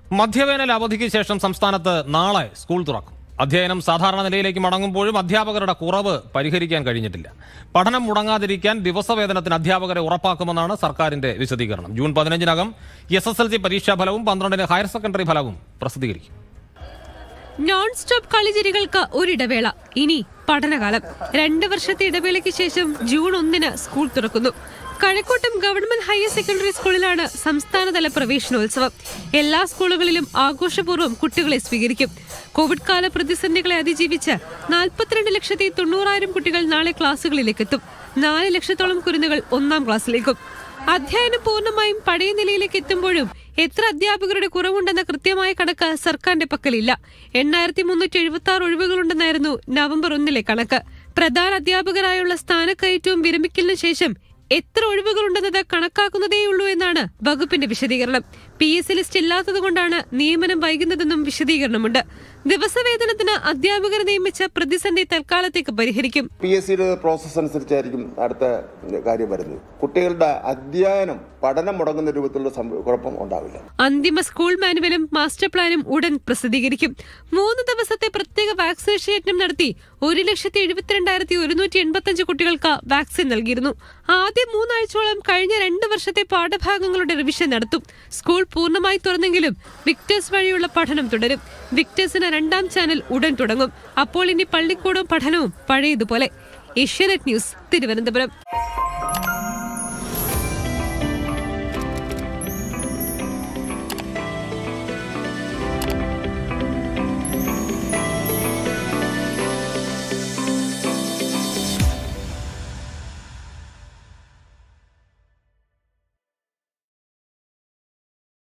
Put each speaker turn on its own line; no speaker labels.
മധ്യവേനൽ അവധിക്ക് ശേഷം സംസ്ഥാനത്ത് നാളെ സ്കൂൾ തുറക്കും അധ്യയനം സാധാരണ നിലയിലേക്ക് മടങ്ങുമ്പോഴും അധ്യാപകരുടെ കുറവ് പരിഹരിക്കാൻ കഴിഞ്ഞിട്ടില്ല പഠനം മുടങ്ങാതിരിക്കാൻ ദിവസവേതനത്തിന് അധ്യാപകരെ ഉറപ്പാക്കുമെന്നാണ് സർക്കാരിന്റെ വിശദീകരണം ജൂൺ പതിനഞ്ചിനകം എസ് എസ് എൽ സി പരീക്ഷാഫലവും പന്ത്രണ്ടിന് ഹയർ സെക്കൻഡറി ഫലവും പ്രസിദ്ധീകരിക്കും
നോൺ സ്റ്റോപ്പ് കളിചിരികൾക്ക് ഒരിടവേള ഇനി പഠനകാലം രണ്ട് വർഷത്തെ ഇടവേളയ്ക്ക് ശേഷം ജൂൺ ഒന്നിന് സ്കൂൾ തുറക്കുന്നു കഴക്കൂട്ടം ഗവൺമെന്റ് ഹയർ സെക്കൻഡറി സ്കൂളിലാണ് സംസ്ഥാനതല പ്രവേശനോത്സവം എല്ലാ സ്കൂളുകളിലും ആഘോഷപൂർവ്വം കുട്ടികളെ സ്വീകരിക്കും കോവിഡ് കാല പ്രതിസന്ധികളെ അതിജീവിച്ച് നാൽപ്പത്തിരണ്ട് ലക്ഷത്തി തൊണ്ണൂറായിരം കുട്ടികൾ നാളെ ക്ലാസുകളിലേക്ക് എത്തും നാല് ലക്ഷത്തോളം കുരുന്നുകൾ ഒന്നാം ക്ലാസ്സിലേക്കും അധ്യയനം പൂർണ്ണമായും പഴയ നിലയിലേക്ക് എത്തുമ്പോഴും എത്ര അധ്യാപകരുടെ കുറവുണ്ടെന്ന കൃത്യമായ കണക്ക് സർക്കാരിന്റെ പക്കലില്ല എണ്ണായിരത്തി മുന്നൂറ്റി എഴുപത്തി ആറ് ഒഴിവുകളുണ്ടെന്നായിരുന്നു നവംബർ ഒന്നിലെ കണക്ക് പ്രധാന അധ്യാപകരായുള്ള സ്ഥാനക്കയറ്റവും വിരമിക്കലിനു ശേഷം എത്ര ഒഴിവുകളുണ്ടെന്നത് കണക്കാക്കുന്നതേയുള്ളൂ എന്നാണ് വകുപ്പിന്റെ വിശദീകരണം പി എസ് സി ലിസ്റ്റ് ഇല്ലാത്തതുകൊണ്ടാണ് നിയമനം വൈകുന്നതെന്നും വിശദീകരണമുണ്ട് ദിവസവേതനത്തിന് അധ്യാപകരെ നിയമിച്ച പ്രതിസന്ധി തൽക്കാലത്തേക്ക് പരിഹരിക്കും
പി എസ് സിയുടെ പ്രോസസ്സ് അനുസരിച്ചായിരിക്കും അടുത്ത കാര്യം വരുന്നത് കുട്ടികളുടെ അധ്യയനം പഠനം മുടങ്ങുന്ന രൂപത്തിലുള്ള സംഭ- കുഴപ്പം ഉണ്ടാവില്ല
അന്തിമ സ്കൂൾ മാനുവലും മാസ്റ്റർ പ്ലാനും ഉടൻ പ്രസിദ്ധീകരിക്കും മൂന്ന് ദിവസത്തെ പ്രത്യേക വാക്സിനേഷൻ യജ്ഞം നടത്തി ഒരു ലക്ഷത്തി എഴുപത്തിരണ്ടായിരത്തി ഒരുന്നൂറ്റി എൺപത്തഞ്ച് കുട്ടികൾക്ക് വാക്സിൻ നൽകിയിരുന്നു ആദ്യ മൂന്നാഴ്ചയോളം കഴിഞ്ഞ രണ്ട് വർഷത്തെ പാഠഭാഗങ്ങളുടെ റിവിഷൻ നടത്തും സ്കൂൾ പൂർണ്ണമായി തുറന്നെങ്കിലും വിക്ടേഴ്സ് വഴിയുള്ള പഠനം തുടരും വിക്ടേഴ്സിന് രണ്ടാം ചാനൽ ഉടൻ തുടങ്ങും അപ്പോൾ ഇനി പള്ളിക്കൂടവും പഠനവും പഴയതുപോലെ ഏഷ്യാനെറ്റ് ന്യൂസ് തിരുവനന്തപുരം